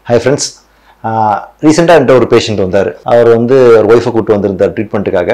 hi friends ரீசெண்டாக என்கிட்ட ஒரு பேஷண்ட் வந்தார் அவர் வந்து ஒரு ஒய்ஃபை கூப்பிட்டு வந்திருந்தார் ட்ரீட்மெண்ட்டுக்காக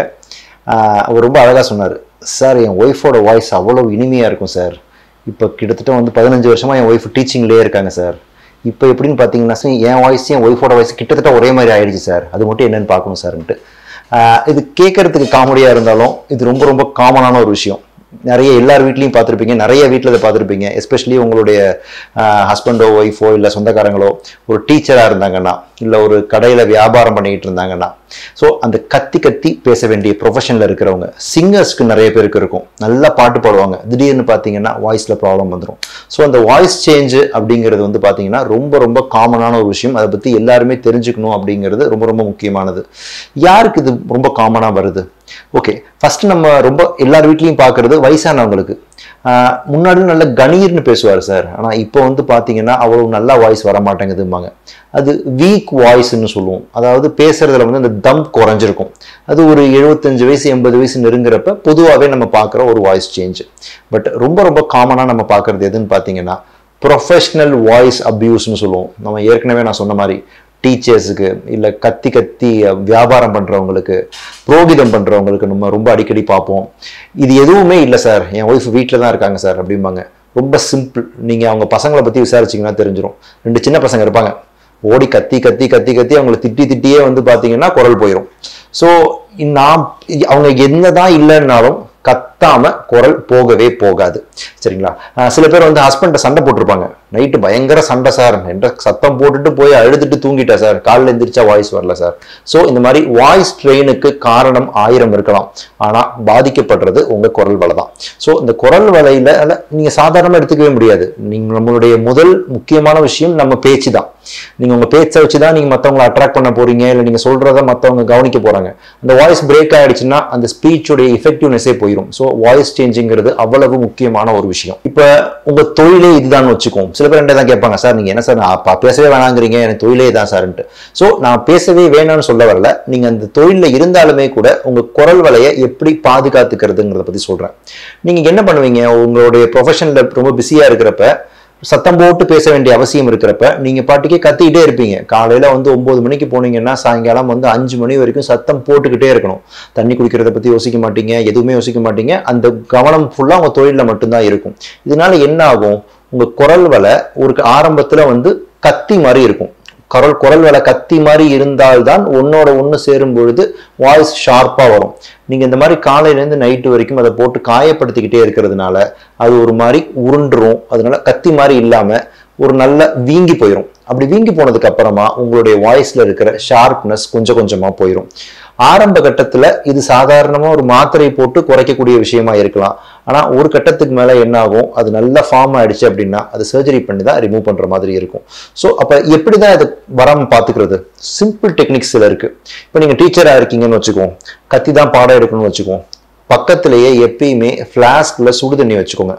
அவர் ரொம்ப அழகாக சொன்னார் சார் என் ஒய்ஃபோட வாய்ஸ் அவ்வளோ இனிமையாக இருக்கும் சார் இப்போ கிட்டத்தட்ட வந்து பதினஞ்சு வருஷமாக என் ஒய்ஃப் டீச்சிங்லேயே இருக்காங்க சார் இப்போ எப்படின்னு பார்த்தீங்கன்னா சார் என் வாய்ஸ் என் ஒய்ஃபோட வாய்ஸ் கிட்டத்தட்ட ஒரே மாதிரி ஆயிடுச்சு சார் அது மட்டும் என்னன்னு பார்க்கணும் சார்ன்ட்டு ஆஹ் இது கேட்கறதுக்கு காமெடியாக இருந்தாலும் இது ரொம்ப ரொம்ப காமனான ஒரு விஷயம் நிறைய எல்லார் வீட்லையும் பார்த்துருப்பீங்க நிறைய வீட்டில் இதை பார்த்துருப்பீங்க எஸ்பெஷலி உங்களுடைய ஹஸ்பண்டோ ஒய்ஃபோ இல்லை சொந்தக்காரங்களோ ஒரு டீச்சராக இருந்தாங்கன்னா இல்லை ஒரு கடையில் வியாபாரம் பண்ணிக்கிட்டு இருந்தாங்கன்னா ஸோ அந்த கத்தி கத்தி பேச வேண்டிய ப்ரொஃபஷனில் இருக்கிறவங்க சிங்கர்ஸ்க்கு நிறைய பேருக்கு இருக்கும் நல்லா பாட்டு பாடுவாங்க திடீர்னு பார்த்தீங்கன்னா வாய்ஸில் ப்ராப்ளம் வந்துடும் ஸோ அந்த வாய்ஸ் சேஞ்சு அப்படிங்கிறது வந்து பார்த்தீங்கன்னா ரொம்ப ரொம்ப காமனான ஒரு விஷயம் அதை பற்றி எல்லாருமே தெரிஞ்சுக்கணும் அப்படிங்கிறது ரொம்ப ரொம்ப முக்கியமானது யாருக்கு இது ரொம்ப காமனாக வருது ஓகே ஃபர்ஸ்ட் நம்ம ரொம்ப எல்லார் வீட்லையும் பார்க்கறது வயசானவங்களுக்கு ஆஹ் முன்னாடி நல்ல கணீர்னு பேசுவார் சார் ஆனால் இப்போ வந்து பார்த்தீங்கன்னா அவ்வளோ நல்லா வாய்ஸ் வர மாட்டேங்குதும்பாங்க அது வீக் வாய்ஸ்ன்னு சொல்லுவோம் அதாவது பேசுறதுல வந்து அந்த தம் குறைஞ்சிருக்கும் அது ஒரு எழுபத்தஞ்சு வயசு எண்பது வயசு நெருங்குறப்ப பொதுவாகவே நம்ம பார்க்குற ஒரு வாய்ஸ் சேஞ்ச் பட் ரொம்ப ரொம்ப காமனாக நம்ம பார்க்கறது எதுன்னு பார்த்தீங்கன்னா ப்ரொஃபஷ்னல் வாய்ஸ் அப்யூஸ்னு சொல்லுவோம் நம்ம ஏற்கனவே நான் சொன்ன மாதிரி டீச்சர்ஸுக்கு இல்லை கத்தி கத்தி வியாபாரம் பண்ணுறவங்களுக்கு புரோகிதம் பண்ணுறவங்களுக்கு நம்ம ரொம்ப அடிக்கடி பார்ப்போம் இது எதுவுமே இல்லை சார் என் ஒய்ஃப் வீட்டில் தான் இருக்காங்க சார் அப்படிம்பாங்க ரொம்ப சிம்பிள் நீங்கள் அவங்க பசங்களை பற்றி விசாரிச்சிங்கன்னா தெரிஞ்சிடும் ரெண்டு சின்ன பசங்க இருப்பாங்க ஓடி கத்தி கத்தி கத்தி கத்தி அவங்கள திட்டி திட்டியே வந்து பார்த்தீங்கன்னா குரல் போயிடும் ஸோ நான் அவங்க என்னதான் இல்லைன்னாலும் கத்தாம குரல் போகவே போகாது சரிங்களா அஹ் சில பேர் வந்து ஹஸ்பண்ட சண்டை போட்டிருப்பாங்க நைட்டு பயங்கர சண்டை சார் என்ற சத்தம் போட்டுட்டு போய் அழுதுட்டு தூங்கிட்டேன் சார் காலைல எந்திரிச்சா வாய்ஸ் வரல சார் ஸோ இந்த மாதிரி வாய்ஸ் ட்ரெயினுக்கு காரணம் ஆயிரம் இருக்கலாம் ஆனால் பாதிக்கப்படுறது உங்க குரல் வலை தான் ஸோ இந்த குரல் வலையில அல்ல, நீங்க சாதாரணமாக எடுத்துக்கவே முடியாது நீங்க நம்மளுடைய முதல் முக்கியமான விஷயம் நம்ம பேச்சு தான் நீங்க உங்க பேச்சை வச்சு தான் நீங்க மற்றவங்களை அட்ராக்ட் பண்ண போறீங்க இல்லை நீங்க சொல்றத மற்றவங்க கவனிக்க போறாங்க அந்த வாய்ஸ் பிரேக் ஆயிடுச்சுன்னா அந்த ஸ்பீச்சோடைய எஃபெக்டிவ்னஸே போயிடும் ஸோ வாய்ஸ் சேஞ்சுங்கிறது அவ்வளவு முக்கியமான ஒரு விஷயம் இப்போ உங்க தொழிலே இதுதான் வச்சுக்கோம் சில பேர் என்ன தான் கேட்பாங்க சார் நீங்க என்ன சார் நான் அப்ப பேசவே வேணாங்கிறீங்க எனக்கு தொழிலே தான் சார்ன்ட்டு ஸோ நான் பேசவே வேணாம்னு சொல்ல வரல நீங்க அந்த தொழிலில் இருந்தாலுமே கூட உங்க குரல் வலையை எப்படி பாதுகாத்துக்கிறதுங்கிறத பத்தி சொல்றேன் நீங்க என்ன பண்ணுவீங்க உங்களுடைய ப்ரொஃபஷன்ல ரொம்ப பிஸியா இருக்கிறப்ப சத்தம் போட்டு பேச வேண்டிய அவசியம் இருக்கிறப்ப நீங்க பாட்டுக்கே கத்திக்கிட்டே இருப்பீங்க காலையில வந்து ஒன்பது மணிக்கு போனீங்கன்னா சாயங்காலம் வந்து அஞ்சு மணி வரைக்கும் சத்தம் போட்டுக்கிட்டே இருக்கணும் தண்ணி குடிக்கிறத பத்தி யோசிக்க மாட்டீங்க எதுவுமே யோசிக்க மாட்டீங்க அந்த கவனம் ஃபுல்லா உங்க தொழில மட்டும்தான் இருக்கும் இதனால என்ன ஆகும் உங்க குரல் வலை ஒரு ஆரம்பத்துல வந்து கத்தி மாதிரி இருக்கும் குரல் குரல் வலை கத்தி மாதிரி இருந்தால்தான் ஒன்னோட ஒன்று சேரும் பொழுது வாய்ஸ் ஷார்ப்பாக வரும் நீங்கள் இந்த மாதிரி காலையிலேருந்து நைட்டு வரைக்கும் அதை போட்டு காயப்படுத்திக்கிட்டே இருக்கிறதுனால அது ஒரு மாதிரி உருண்டுரும் அதனால கத்தி மாதிரி இல்லாமல் ஒரு நல்ல வீங்கி போயிடும் அப்படி வீங்கி போனதுக்கு அப்புறமா உங்களுடைய வாய்ஸ்ல இருக்கிற ஷார்ப்னஸ் கொஞ்சம் கொஞ்சமாக போயிடும் ஆரம்ப கட்டத்தில் இது சாதாரணமாக ஒரு மாத்திரை போட்டு குறைக்கக்கூடிய விஷயமா இருக்கலாம் ஆனால் ஒரு கட்டத்துக்கு மேலே என்ன ஆகும் அது நல்லா ஃபார்ம் ஆயிடுச்சு அப்படின்னா அது சர்ஜரி பண்ணி தான் ரிமூவ் பண்ணுற மாதிரி இருக்கும் ஸோ அப்போ எப்படி தான் இது வராமல் பார்த்துக்கிறது சிம்பிள் டெக்னிக்ஸ் இதில் இருக்குது இப்போ நீங்கள் டீச்சராக இருக்கீங்கன்னு வச்சுக்குவோம் கத்தி தான் பாடம் எடுக்கணும்னு வச்சுக்குவோம் பக்கத்திலேயே எப்பயுமே ஃப்ளாஸ்கில் சுடு தண்ணி வச்சுக்கோங்க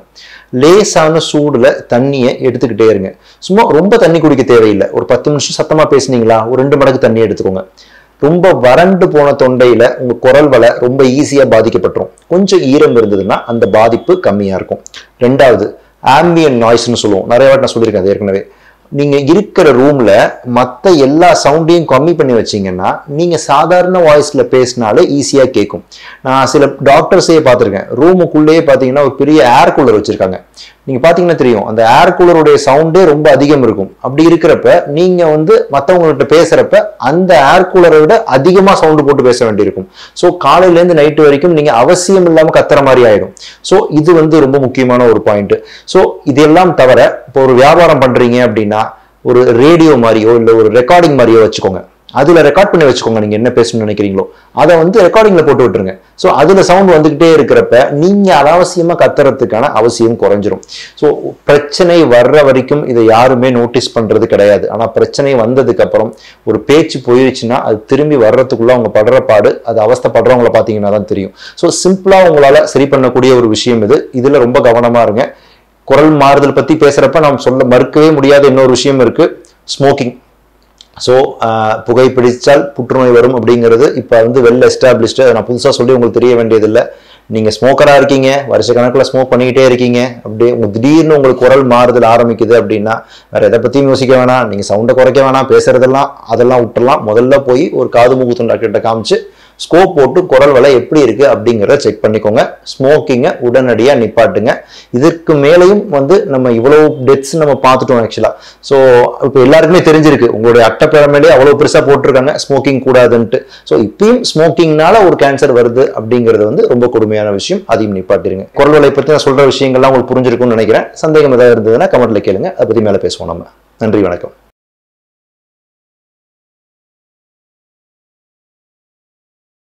லேசான சூடுல தண்ணியை எடுத்துக்கிட்டே இருங்க சும்மா ரொம்ப தண்ணி குடிக்க தேவையில்லை ஒரு பத்து நிமிஷம் சத்தமா பேசுனீங்களா ஒரு ரெண்டு மடங்கு தண்ணி எடுத்துக்கோங்க ரொம்ப வறண்டு போன தொண்டையில உங்க குரல் வலை ரொம்ப ஈஸியா பாதிக்கப்பட்டுரும் கொஞ்சம் ஈரம் இருந்ததுன்னா அந்த பாதிப்பு கம்மியா இருக்கும் ரெண்டாவது ஆம்பியன் நாய்ஸ்னு சொல்லுவோம் நிறைய வாட்டி நான் சொல்லியிருக்கேன் அது ஏற்கனவே நீங்க இருக்கிற ரூம்ல மத்த எல்லா சவுண்டையும் கம்மி பண்ணி வச்சீங்கன்னா நீங்க சாதாரண வாய்ஸ்ல பேசினாலே ஈஸியா கேட்கும் நான் சில டாக்டர்ஸே பார்த்துருக்கேன் ரூமுக்குள்ளேயே பாத்தீங்கன்னா ஒரு பெரிய ஏர் கூலர் வச்சிருக்காங்க நீங்க பாத்தீங்கன்னா தெரியும் அந்த ஏர் கூலருடைய சவுண்டே ரொம்ப அதிகம் இருக்கும் அப்படி இருக்கிறப்ப நீங்க வந்து மத்தவங்ககிட்ட பேசுறப்ப அந்த ஏர் கூலரை விட அதிகமா சவுண்டு போட்டு பேச வேண்டியிருக்கும் ஸோ காலையில இருந்து நைட்டு வரைக்கும் நீங்க அவசியம் இல்லாம கத்துற மாதிரி ஆயிடும் ஸோ இது வந்து ரொம்ப முக்கியமான ஒரு பாயிண்ட் ஸோ இதெல்லாம் தவிர இப்போ ஒரு வியாபாரம் பண்றீங்க அப்படின்னா ஒரு ரேடியோ மாதிரியோ இல்லை ஒரு ரெக்கார்டிங் மாதிரியோ வச்சுக்கோங்க அதுல ரெக்கார்ட் பண்ணி வச்சுக்கோங்க நீங்க என்ன பேசணும்னு நினைக்கிறீங்களோ அதை வந்து ரெக்கார்டிங்ல போட்டு விட்டுருங்க ஸோ அதுல சவுண்ட் வந்துகிட்டே இருக்கிறப்ப நீங்க அனாவசியமா கத்துறதுக்கான அவசியம் குறைஞ்சிரும் ஸோ பிரச்சனை வர்ற வரைக்கும் இதை யாருமே நோட்டீஸ் பண்றது கிடையாது ஆனா பிரச்சனை வந்ததுக்கு அப்புறம் ஒரு பேச்சு போயிருச்சுன்னா அது திரும்பி வர்றதுக்குள்ள அவங்க படுற பாடு அது அவஸ்தைப்படுறவங்கள பார்த்தீங்கன்னா தான் தெரியும் ஸோ சிம்பிளா உங்களால சரி பண்ணக்கூடிய ஒரு விஷயம் இது இதுல ரொம்ப கவனமா இருங்க குரல் மாறுதல் பத்தி பேசுறப்ப நாம் சொல்ல மறுக்கவே முடியாத இன்னொரு விஷயம் இருக்கு ஸ்மோக்கிங் ஸோ புகைப்பிடிச்சால் புற்றுநோய் வரும் அப்படிங்கிறது இப்போ வந்து வெல் எஸ்டாப்ளிஷ்டு நான் புதுசாக சொல்லி உங்களுக்கு தெரிய வேண்டியதில்லை நீங்கள் ஸ்மோக்கராக இருக்கீங்க வருஷ கணக்கில் ஸ்மோக் பண்ணிக்கிட்டே இருக்கீங்க அப்படியே உங்க திடீர்னு உங்களுக்கு குரல் மாறுதல் ஆரம்பிக்குது அப்படின்னா வேற எதை பற்றியும் யோசிக்க வேணாம் நீங்கள் சவுண்டை குறைக்க வேணாம் பேசுறதெல்லாம் அதெல்லாம் விட்டுறலாம் முதல்ல போய் ஒரு காது மூக்கு டாக்டர்கிட்ட காமிச்சு ஸ்கோப் போட்டு குரல் வலை எப்படி இருக்கு அப்படிங்கிறத செக் பண்ணிக்கோங்க ஸ்மோக்கிங்கை உடனடியாக நிப்பாட்டுங்க இதற்கு மேலேயும் வந்து நம்ம இவ்வளவு டெத்ஸ் நம்ம பார்த்துட்டோம் ஆக்சுவலாக ஸோ இப்போ எல்லாருக்குமே தெரிஞ்சிருக்கு உங்களுடைய அட்டப்பேரமேலே அவ்வளோ பெருசாக போட்டிருக்காங்க ஸ்மோக்கிங் கூடாதுன்ட்டு ஸோ இப்பயும் ஸ்மோக்கிங்னால ஒரு கேன்சர் வருது அப்படிங்கிறது வந்து ரொம்ப கொடுமையான விஷயம் அதையும் நிப்பாட்டிருங்க குரல் வலை பற்றி நான் சொல்கிற விஷயங்கள்லாம் உங்களுக்கு புரிஞ்சிருக்கும்னு நினைக்கிறேன் சந்தேகம் ஏதாவது இருந்ததுன்னா கமெண்ட்ல கேளுங்க அதை பற்றி மேலே பேசுவோம் நம்ம நன்றி வணக்கம்